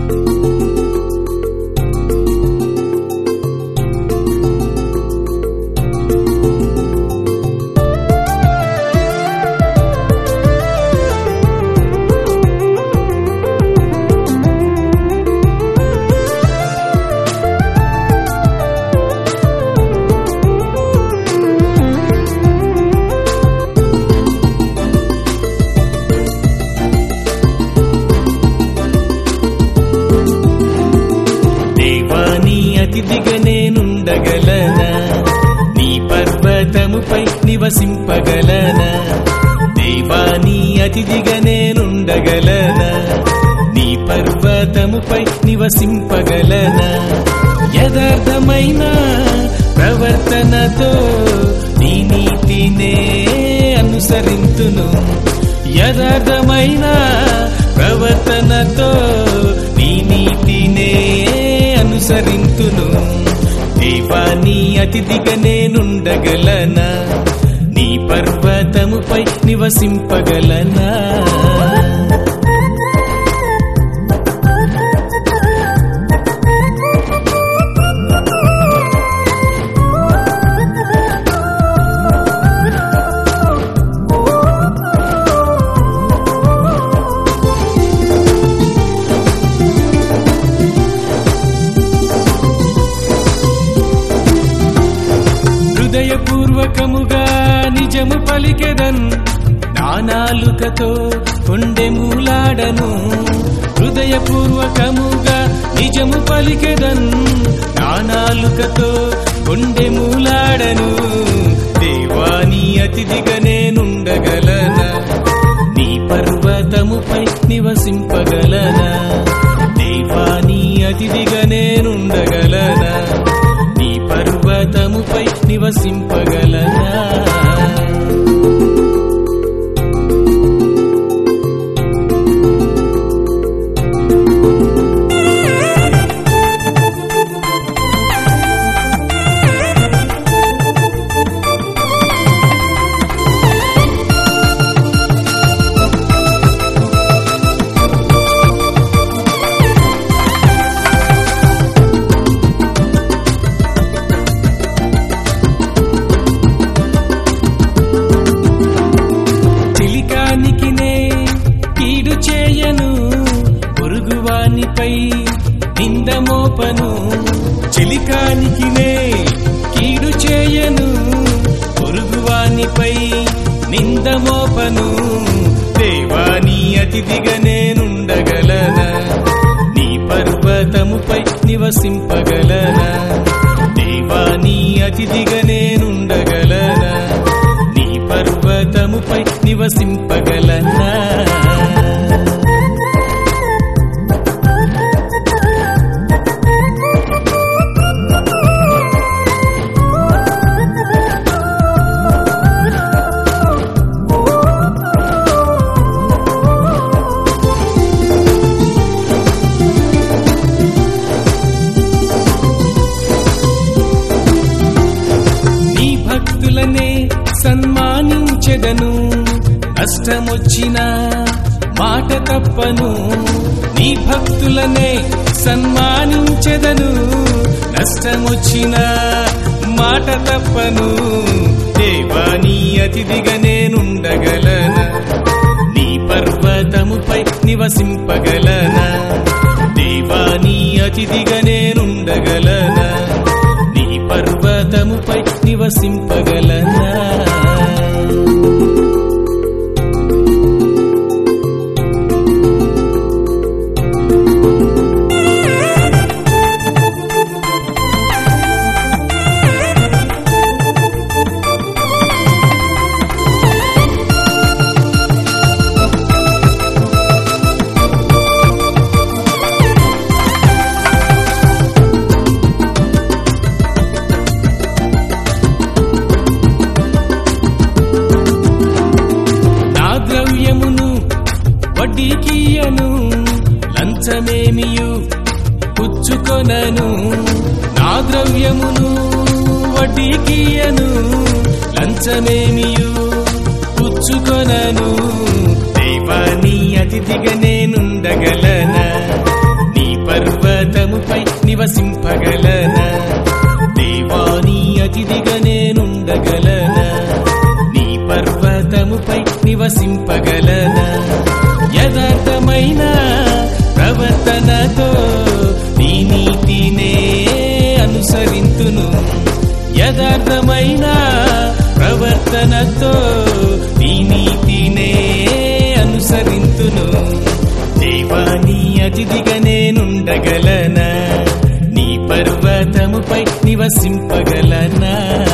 దేవా నీ అతిథిగా నేనుండగలనా నీ పర్వతముపై నివసింపగలనా దేవా నీ అతిథిగా నేనుండగలనా నీ పర్వతముపై నివసింపగలనా యథార్థమైన ప్రవర్తనతో నీ నీతినే అనుసరింతును యథార్థమైన ప్రవర్తనతో నీ నీతినే అనుసరింతును దేవా నీ అతిథిగా నేనుండగలనా నీ పర్వతముపై నివసింపగలనా హృదయపూర్వకముగా నిజము పలికెదన్ నానాలుకతో కొండె మూలాడను హృదయపూర్వకముగా నిజము పలికెదన్ నానాలుకతో కొండె మూలాడను దేవాని అతిథిగా నేనుండగలనా నీ పర్వతముపై నివసింపగలనా దేవాని అతిథిగా నేనుండగలనా నీ పర్వతముపై నివసింపగలనా చిలికానికినే కీడు చేయను పొరుగువానిపై నిందమోపను చిలికానికినే కీడు చేయను పొరుగువానిపై నిందమోపను దేవాని అతిథిగా నేనుండగలనా నీ పర్వతముపై నివసింపగలనా దేవాని అతిథిగా నేనుండగలనా నీ పర్వతముపై నివసింపగలనా నీ భక్తులనే సన్మానించెదను నష్టమొచ్చిన మాట తప్పను నీ భక్తులనే సన్మానించెదను నష్టమొచ్చిన మాట తప్పను దేవా నీ అతిథిగా నేనుండగలనా నీ పర్వతముపై నివసింపగలనా దేవా నీ అతిథిగా నేనుండగలనా నీ పర్వతముపై నివసింపగలనా నా ద్రవ్యమును వడ్డీకియను లంచమేమియు పుచ్చుకొనను నా ద్రవ్యమును వడ్డీకియను లంచమేమియు పుచ్చుకొనను దేవా నీ అతిథిగా నేనుండగలనా నీ నివసింపగలనా యథార్థమైన ప్రవర్తనతో నీ నీతినే అనుసరింతును యథార్థమైన ప్రవర్తనతో నీ నీతినే అనుసరింతును దేవాని అతిథిగా నేనుండగలనా నీ పర్వతముపై నివసింపగలనా